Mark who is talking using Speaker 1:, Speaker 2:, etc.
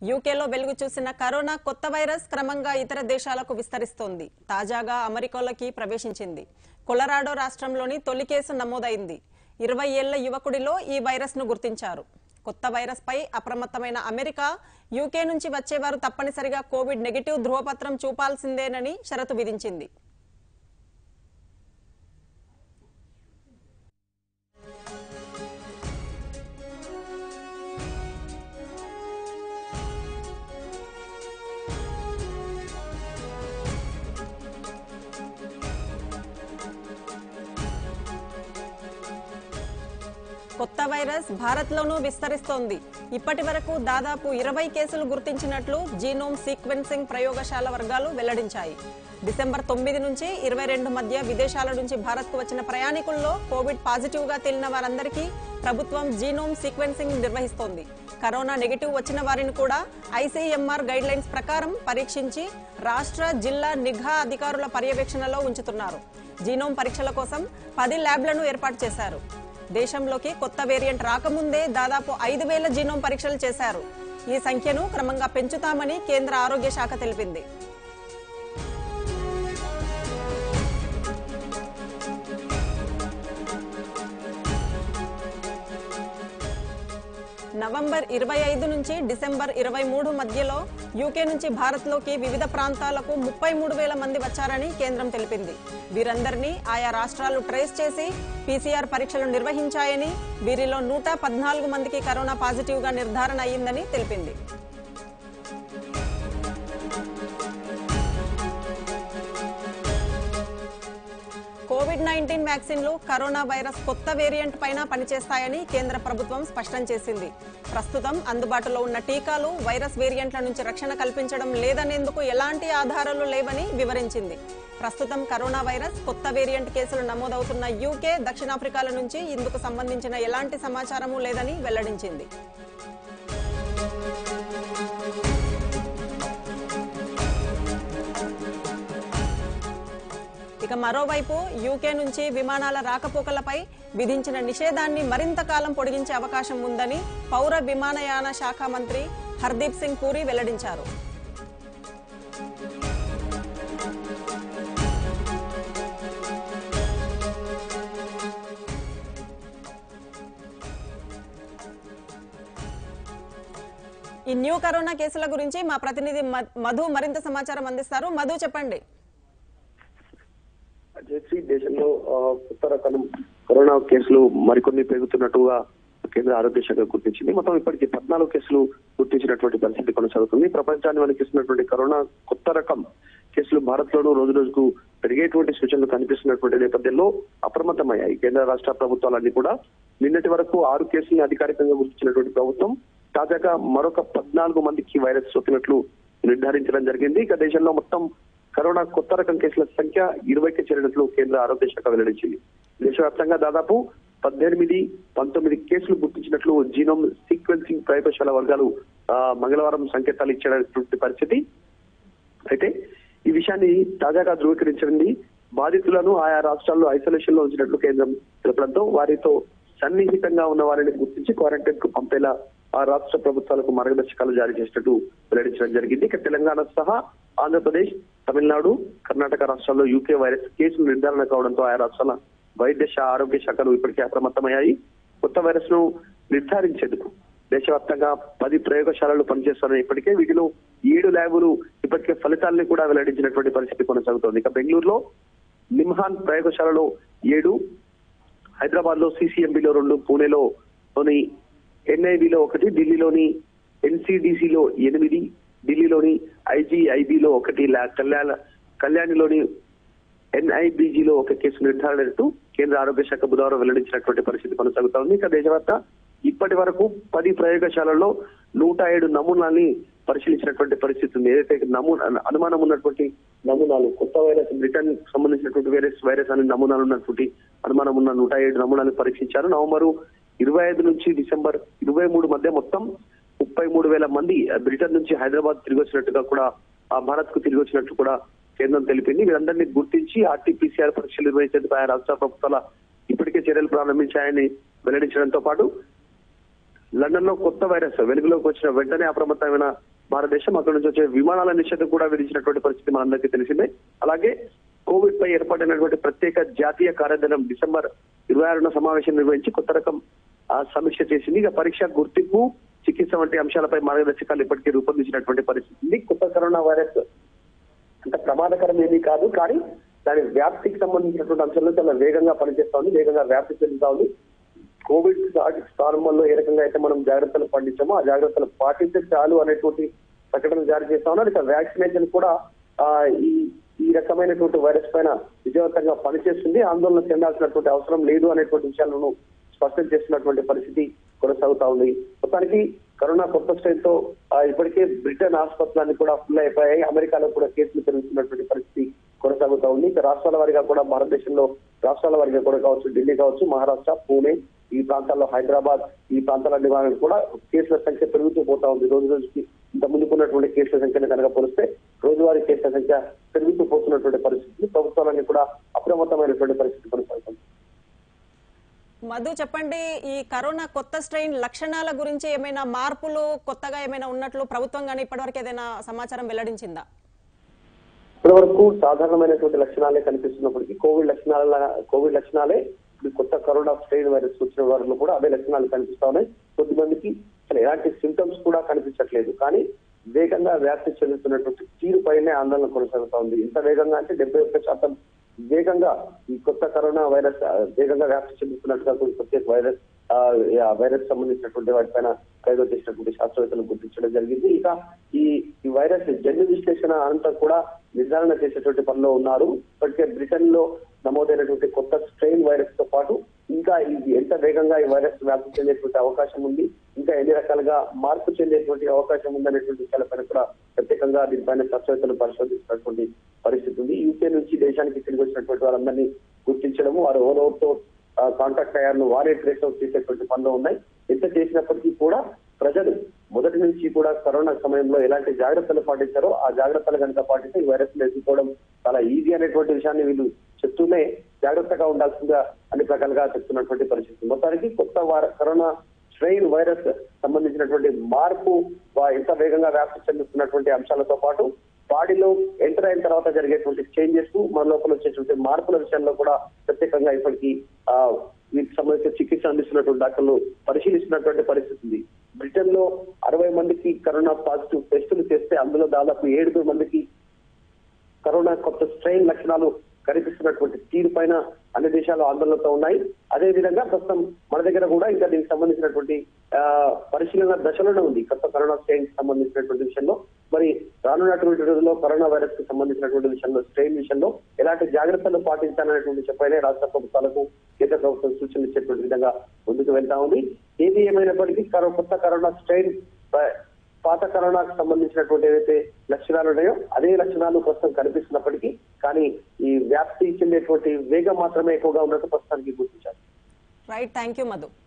Speaker 1: యూకేలో వెలుగు చూసిన కరోనా కొత్త వైరస్ క్రమంగా ఇతర దేశాలకు విస్తరిస్తోంది తాజాగా అమెరికాలోకి ప్రవేశించింది కొలరాడో రాష్ట్రంలోని తొలి కేసు నమోదైంది ఇరవై ఏళ్ల యువకుడిలో ఈ వైరస్ ను గుర్తించారు కొత్త వైరస్ పై అప్రమత్తమైన అమెరికా యూకే నుంచి వచ్చేవారు తప్పనిసరిగా కోవిడ్ నెగిటివ్ ధృవపత్రం చూపాల్సిందేనని షరతు విధించింది కొత్త వైరస్ భారత్లోనూ విస్తరిస్తోంది ఇప్పటి వరకు దాదాపు ఇరవై కేసులు గుర్తించినట్లు జీనోమ్ సీక్వెన్సింగ్ ప్రయోగశాల వర్గాలు వెల్లడించాయి డిసెంబర్ తొమ్మిది నుంచి ఇరవై రెండు మధ్య విదేశాల నుంచి భారత్కు వచ్చిన ప్రయాణికుల్లో కోవిడ్ పాజిటివ్ గా తేలిన వారందరికీ ప్రభుత్వం జీనోమ్ సీక్వెన్సింగ్ నిర్వహిస్తోంది కరోనా నెగిటివ్ వచ్చిన వారిని కూడా ఐసీఎంఆర్ గైడ్ లైన్స్ ప్రకారం పరీక్షించి రాష్ట్ర జిల్లా నిఘా అధికారుల పర్యవేక్షణలో ఉంచుతున్నారు జీనోమ్ పరీక్షల కోసం పది ల్యాబ్లను ఏర్పాటు చేశారు దేశంలోకి కొత్త వేరియంట్ రాకముందే దాదాపు ఐదు వేల జీనోమ్ పరీక్షలు చేశారు ఈ సంఖ్యను క్రమంగా పెంచుతామని కేంద్ర ఆరోగ్య శాఖ తెలిపింది నవంబర్ ఇరవై ఐదు నుంచి డిసెంబర్ ఇరవై మూడు మధ్యలో యూకే నుంచి భారత్లోకి వివిధ ప్రాంతాలకు ముప్పై మూడు వేల మంది వచ్చారని కేంద్రం తెలిపింది వీరందరినీ ఆయా రాష్ట్రాలు ట్రేస్ చేసి పీసీఆర్ పరీక్షలు నిర్వహించాయని వీరిలో నూట పద్నాలుగు మందికి కరోనా పాజిటివ్ గా నిర్ధారణ అయ్యిందని తెలిపింది కోవిడ్ నైన్టీన్ వ్యాక్సిన్లు కరోనా వైరస్ కొత్త వేరియంట్ పైన పనిచేస్తాయని కేంద్ర ప్రభుత్వం స్పష్టం చేసింది ప్రస్తుతం అందుబాటులో ఉన్న టీకాలు వైరస్ వేరియంట్ల నుంచి రక్షణ కల్పించడం లేదనేందుకు ఎలాంటి ఆధారాలు లేవని వివరించింది ప్రస్తుతం కరోనా వైరస్ కొత్త వేరియంట్ కేసులు నమోదవుతున్న యూకే దక్షిణాఫ్రికాల నుంచి ఇందుకు సంబంధించిన ఎలాంటి సమాచారము లేదని వెల్లడించింది ఇక మరోవైపు యూకే నుంచి విమానాల రాకపోకలపై విధించిన నిషేధాన్ని మరింత కాలం పొడిగించే అవకాశం ఉందని పౌర విమానయాన శాఖ మంత్రి హర్దీప్ సింగ్ పూరి వెల్లడించారు ఈ న్యూ కరోనా కేసుల గురించి మా ప్రతినిధి మ- మధు మరింత సమాచారం అందిస్తారు మధు చెప్పండి
Speaker 2: జేసీ దేశంలో ఆ, కొత్త రకం కరోనా కేసులు మరికొన్ని పెరుగుతున్నట్టుగా కేంద్ర ఆరోగ్య శాఖ గుర్తించింది మొత్తం ఇప్పటికీ పద్నాలుగు కేసులు గుర్తించినటువంటి పరిస్థితి కొనసాగుతుంది ప్రపంచాన్ని వణికిస్తున్నటువంటి కరోనా కొత్త రకం కేసులు భారత్ లోనూ రోజు రోజుకు పెరిగేటువంటి సూచనలు కనిపిస్తున్నటువంటి నేపథ్యంలో అప్రమత్తమయ్యాయి కేంద్ర రాష్ట్ర ప్రభుత్వాలన్నీ కూడా నిన్నటి వరకు ఆరు కేసుల్ని అధికారికంగా గుర్తించినటువంటి ప్రభుత్వం తాజాగా మరొక పద్నాలుగు మందికి వైరస్ సోకినట్లు నిర్ధారించడం జరిగింది ఇక దేశంలో మొత్తం కరోనా కొత్త రకం కేసుల సంఖ్య ఇరవైకి చేరినట్లు కేంద్ర ఆరోగ్య శాఖ వెల్లడించింది దేశవ్యాప్తంగా దాదాపు పద్దెనిమిది పంతొమ్మిది కేసులు గుర్తించినట్లు జీనోమ్ సీక్వెన్సింగ్ ప్రయోగశాల వర్గాలు ఆ, మంగళవారం సంకేతాలు ఇచ్చినటువంటి పరిస్థితి అయితే ఈ విషయాన్ని తాజాగా ధృవీకరించింది బాధితులను ఆయా రాష్ట్రాల్లో ఐసోలేషన్ లో ఉంచినట్లు కేంద్రం తెలపడంతో వారితో సన్నిహితంగా ఉన్న వారిని గుర్తించి క్వారంటైన్ కు పంపేలా ఆ రాష్ట్ర ప్రభుత్వాలకు మార్గదర్శకాలు జారీ చేసినట్టు వెల్లడించడం జరిగింది ఇక తెలంగాణ సహా ఆంధ్రప్రదేశ్ తమిళనాడు కర్ణాటక రాష్ట్రాల్లో యూకే వైరస్ కేసులు నిర్ధారణ కావడంతో ఆయా రాష్ట్రాల వైద్య శా- ఆరోగ్య శాఖలు ఇప్పటికే అప్రమత్తమయ్యాయి కొత్త వైరస్ ను నిర్ధారించేందుకు దేశవ్యాప్తంగా పది ప్రయోగశాలలు పనిచేస్తున్న ఇప్పటికే వీటిలో ఏడు ల్యాబులు ఇప్పటికే ఫలితాలను కూడా వెల్లడించినటువంటి పరిస్థితి కొనసాగుతోంది ఇక బెంగళూరులో నిమ్హాన్ ప్రయోగశాలలో ఏడు హైదరాబాద్ లో సిసిఎంబిలో రెండు పూణేలో లోని ఎన్ఐబిలో ఒకటి ఢిల్లీలోని ఎన్సిడిసిలో ఎనిమిది ఢిల్లీలోని ఐజీఐబిలో ఒకటి లా- కళ్యాణ కళ్యాణిలోని ఎన్ఐబిజిలో ఒక కేసు నిర్ధారణకు కేంద్ర ఆరోగ్య శాఖ బుధవారం వెల్లడించినటువంటి పరిస్థితి కొనసాగుతోంది ఇక దేశవ్యాప్త ఇప్పటి వరకు పది ప్రయోగశాలల్లో నూట ఏడు నమూనాల్ని పరిశీలించినటువంటి పరిస్థితి ఉంది ఏదైతే నమూనా అనుమానం ఉన్నటువంటి నమూనాలు కొత్త వైరస్ బ్రిటన్ సంబంధించినటువంటి వైరస్ వైరస్ అనే నమూనాలు ఉన్నటువంటి అనుమానం ఉన్న నూట ఏడు నమూనాలు పరీక్షించారు నవంబరు ఇరవై ఐదు నుంచి డిసెంబర్ ఇరవై మూడు మధ్య మొత్తం ముప్పై మూడు వేల మంది బ్రిటన్ నుంచి హైదరాబాద్ తిరిగి వచ్చినట్టుగా కూడా ఆ భారత్ కు తిరిగి వచ్చినట్టు కూడా కేంద్రం తెలిపింది వీరందరినీ గుర్తించి ఆర్టీపీసీఆర్ పరీక్షలు నిర్వహించేందుకు ఆయా రాష్ట్ర ప్రభుత్వాల ఇప్పటికే చర్యలు ప్రారంభించాయని వెల్లడించడంతో పాటు లండన్ లో కొత్త వైరస్ వెలుగులోకి వచ్చిన వెంటనే అప్రమత్తమైన భారతదేశం అక్కడి నుంచి వచ్చే విమానాల నిషేధం కూడా విధించినటువంటి పరిస్థితి మనందరికీ తెలిసిందే అలాగే కోవిడ్ పై ఏర్పాటైనటువంటి ప్రత్యేక జాతీయ కార్యదళం డిసెంబర్ ఇరవై ఆరున సమావేశం నిర్వహించి కొత్త రకం ఆ, సమీక్ష చేసింది ఇక పరీక్ష గుర్తింపు చికిత్స వంటి అంశాలపై మార్గదర్శకాలు ఇప్పటికే రూపొందించినటువంటి పరిస్థితి ఉంది కొత్త కరోనా వైరస్ అంత ప్రమాదకరం ఏమీ కాదు కానీ దాని వ్యాప్తికి సంబంధించినటువంటి అంశాల్లో చాలా వేగంగా పనిచేస్తా ఉంది వేగంగా వ్యాప్తి చెందుతా ఉంది కోవిడ్ ప్రారంభంలో ఏ రకంగా అయితే మనం జాగ్రత్తలు పాటించామో ఆ జాగ్రత్తలు పాటిస్తే చాలు అనేటువంటి ప్రకటన జారీ చేస్తా ఉన్నారు ఇక వ్యాక్సినేషన్ కూడా ఆ ఈ ఈ రకమైనటువంటి వైరస్ పైన విజయవంతంగా పనిచేస్తుంది ఆందోళన చెందాల్సినటువంటి అవసరం లేదు అనేటువంటి విషయాలను స్పష్టం చేస్తున్నటువంటి పరిస్థితి కొనసాగుతా ఉంది మొత్తానికి కరోనా కొత్త స్ట్రెయిన్ తో ఆ, ఇప్పటికే బ్రిటన్ ఆసుపత్రులన్నీ కూడా ఫుల్ అయిపోయాయి అమెరికాలో కూడా కేసులు పెరుగుతున్నటువంటి పరిస్థితి కొనసాగుతా ఉంది ఇక రాష్ట్రాల వారిగా కూడా భారతదేశంలో రాష్ట్రాల వారిగా కూడా కావచ్చు ఢిల్లీ కావచ్చు మహారాష్ట్ర పూణే ఈ ప్రాంతాల్లో హైదరాబాద్ ఈ ప్రాంతాలన్నీ వారిని కూడా కేసుల సంఖ్య పెరుగుతూ పోతా ఉంది రోజు రోజుకి ఇంత ముందుకున్నటువంటి కేసుల సంఖ్యను కనుక పోలిస్తే రోజువారీ కేసుల సంఖ్య పెరుగుతూ పోతున్నటువంటి పరిస్థితి ప్రభుత్వాలన్నీ కూడా అప్రమత్తమైనటువంటి పరిస్థితి కొనసాగుతుంది
Speaker 1: మధు చెప్పండి ఈ కరోనా కొత్త స్ట్రెయిన్ లక్షణాల గురించి ఏమైనా మార్పులు కొత్తగా ఏమైనా ఉన్నట్లు ప్రభుత్వం కానీ ఇప్పటివరకు ఏదైనా సమాచారం వెల్లడించిందా
Speaker 2: ఇప్పటి వరకు సాధారణమైనటువంటి లక్షణాలే కనిపిస్తున్నప్పటికీ కోవిడ్ లక్షణాల కోవిడ్ లక్షణాలే ఇప్పుడు కొత్త కరోనా స్ట్రెయిన్ వైరస్ వచ్చిన వారిలో కూడా అదే లక్షణాలు కనిపిస్తా ఉన్నాయి కొద్దిమందికి అసలు ఎలాంటి సింటమ్స్ కూడా కనిపించట్లేదు కానీ వేగంగా వ్యాప్తి చెందుతున్నటువంటి తీరు పైనే ఆందోళన కొనసాగుతా ఉంది ఇంత వేగంగా అంటే డెబ్బై ఒక్క శాతం వేగంగా ఈ కొత్త కరోనా వైరస్ ఆ, వేగంగా వ్యాప్తి చెందుతున్నట్టుగా కొన్ని ప్రత్యేక వైరస్ ఆ, ఆ వైరస్ సంబంధించినటువంటి వాటిపైన ప్రయోగం చేసినటువంటి శాస్త్రవేత్తలు గుర్తించడం జరిగింది ఇక ఈ ఈ వైరస్ జన్యు విశ్లేషణ అనంతరం కూడా నిర్ధారణ చేసేటువంటి పనిలో ఉన్నారు ఇప్పటికే బ్రిటన్ లో నమోదైనటువంటి కొత్త స్ట్రెయిన్ వైరస్ తో పాటు ఇంకా ఇది ఎంత వేగంగా ఈ వైరస్ వ్యాప్తి చెందేటువంటి అవకాశం ఉంది ఇంకా ఎన్ని రకాలుగా మార్పు చెందేటువంటి అవకాశం ఉందనేటువంటి విషయాలపైన కూడా ప్రత్యేకంగా దీనిపైన శాస్త్రవేత్తలు పరిశోధిస్తున్నటువంటి పరిస్థితి ఉంది యూకే నుంచి దేశానికి తిరిగి వచ్చినటువంటి వారందరినీ గుర్తించడము వారు ఎవరెవరితో కాంటాక్ట్ అయ్యారు వారే ట్రేస్ అవుట్ చేసేటువంటి పనులు ఉన్నాయి ఎంత చేసినప్పటికీ కూడా ప్రజలు మొదటి నుంచి కూడా కరోనా సమయంలో ఎలాంటి జాగ్రత్తలు పాటించారో ఆ జాగ్రత్తలు కనుక పాటిస్తే ఈ వైరస్ ఎదుర్కోవడం చాలా ఈజీ అనేటువంటి విషయాన్ని వీళ్ళు చెప్తూనే జాగ్రత్తగా ఉండాల్సిందిగా అన్ని రకాలుగా చెప్తున్నటువంటి పరిస్థితి మొత్తానికి కొత్త వార కరోనా స్ట్రెయిన్ వైరస్ సంబంధించినటువంటి మార్పు వా- ఎంత వేగంగా వ్యాప్తి చెందుతున్నటువంటి అంశాలతో పాటు బాడీలో ఎంటర్ అయిన తర్వాత జరిగేటువంటి చేంజెస్ మన లోపల వచ్చేటువంటి మార్పుల విషయంలో కూడా ప్రత్యేకంగా ఇప్పటికీ ఆ వీటికి సంబంధించిన చికిత్స అందిస్తున్నటువంటి డాక్టర్లు పరిశీలిస్తున్నటువంటి పరిస్థితి ఉంది బ్రిటన్ లో అరవై మందికి కరోనా పాజిటివ్ టెస్టులు చేస్తే అందులో దాదాపు ఏడుగురు మందికి కరోనా కొత్త స్ట్రెయిన్ లక్షణాలు కనిపిస్తున్నటువంటి తీరు పైన అన్ని దేశాలు ఆందోళనతో ఉన్నాయి అదే విధంగా ప్రస్తుతం మన దగ్గర కూడా ఇంకా దీనికి సంబంధించినటువంటి ఆ, పరిశీలన దశలోనే ఉంది కొత్త కరోనా స్ట్రెయిన్ సంబంధించినటువంటి విషయంలో మరి రానున్నటువంటి రోజుల్లో కరోనా వైరస్ కి సంబంధించినటువంటి విషయంలో స్ట్రెయిన్ విషయంలో ఎలాంటి జాగ్రత్తలు పాటించాలనేటువంటి చెప్పైనా రాష్ట్ర ప్రభుత్వాలకు కేంద్ర ప్రభుత్వం సూచనలు ఇచ్చేటువంటి విధంగా ముందుకు వెళ్తా ఉంది ఏది ఏమైనప్పటికీ కరో- కొత్త కరోనా స్ట్రెయిన్ ప- పాత కరోనాకు సంబంధించినటువంటి ఏవైతే లక్షణాలు ఉన్నాయో అదే లక్షణాలు ప్రస్తుతం కనిపిస్తున్నప్పటికీ కానీ ఈ వ్యాప్తి చెందేటువంటి వేగం మాత్రమే ఎక్కువగా ఉన్నట్టు ప్రస్తుతానికి గుర్తించారు
Speaker 1: రైట్ థ్యాంక్ యూ మధు